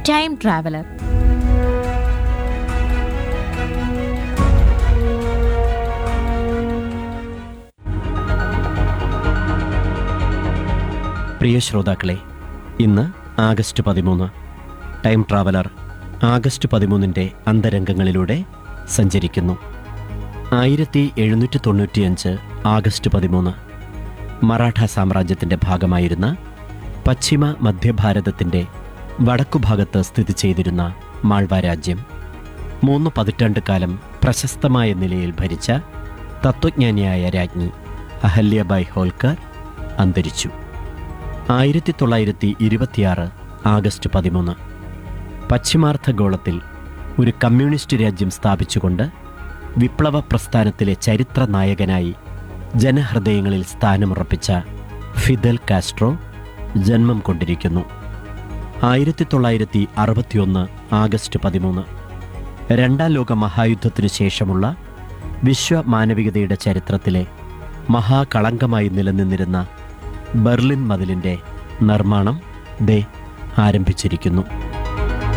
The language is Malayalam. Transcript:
ടൈം ട്രാവലർ പ്രിയ ശ്രോതാക്കളെ ഇന്ന് ആഗസ്റ്റ് പതിമൂന്ന് ടൈം ട്രാവലർ ആഗസ്റ്റ് പതിമൂന്നിൻ്റെ അന്തരംഗങ്ങളിലൂടെ സഞ്ചരിക്കുന്നു ആയിരത്തി എഴുന്നൂറ്റി തൊണ്ണൂറ്റിയഞ്ച് ആഗസ്റ്റ് പതിമൂന്ന് മറാഠ സാമ്രാജ്യത്തിൻ്റെ ഭാഗമായിരുന്ന പശ്ചിമ മധ്യഭാരതത്തിൻ്റെ വടക്കുഭാഗത്ത് സ്ഥിതി ചെയ്തിരുന്ന മാൾവ രാജ്യം മൂന്ന് പതിറ്റാണ്ട് കാലം പ്രശസ്തമായ നിലയിൽ ഭരിച്ച തത്വജ്ഞാനിയായ രാജ്ഞി അഹല്യബായ് ഹോൾക്കർ അന്തരിച്ചു ആയിരത്തി തൊള്ളായിരത്തി ഇരുപത്തിയാറ് ആഗസ്റ്റ് പതിമൂന്ന് പശ്ചിമാർദ്ധഗോളത്തിൽ ഒരു കമ്മ്യൂണിസ്റ്റ് രാജ്യം സ്ഥാപിച്ചുകൊണ്ട് വിപ്ലവ പ്രസ്ഥാനത്തിലെ ചരിത്ര നായകനായി ജനഹൃദയങ്ങളിൽ സ്ഥാനമുറപ്പിച്ച ഫിദൽ കാസ്ട്രോ ജന്മം കൊണ്ടിരിക്കുന്നു ആയിരത്തി തൊള്ളായിരത്തി അറുപത്തിയൊന്ന് ആഗസ്റ്റ് പതിമൂന്ന് രണ്ടാം ലോക മഹായുദ്ധത്തിനു ശേഷമുള്ള വിശ്വമാനവികതയുടെ ചരിത്രത്തിലെ മഹാകളങ്കമായി നിലനിന്നിരുന്ന ബെർലിൻ മതിലിൻ്റെ നിർമ്മാണം ദേ ആരംഭിച്ചിരിക്കുന്നു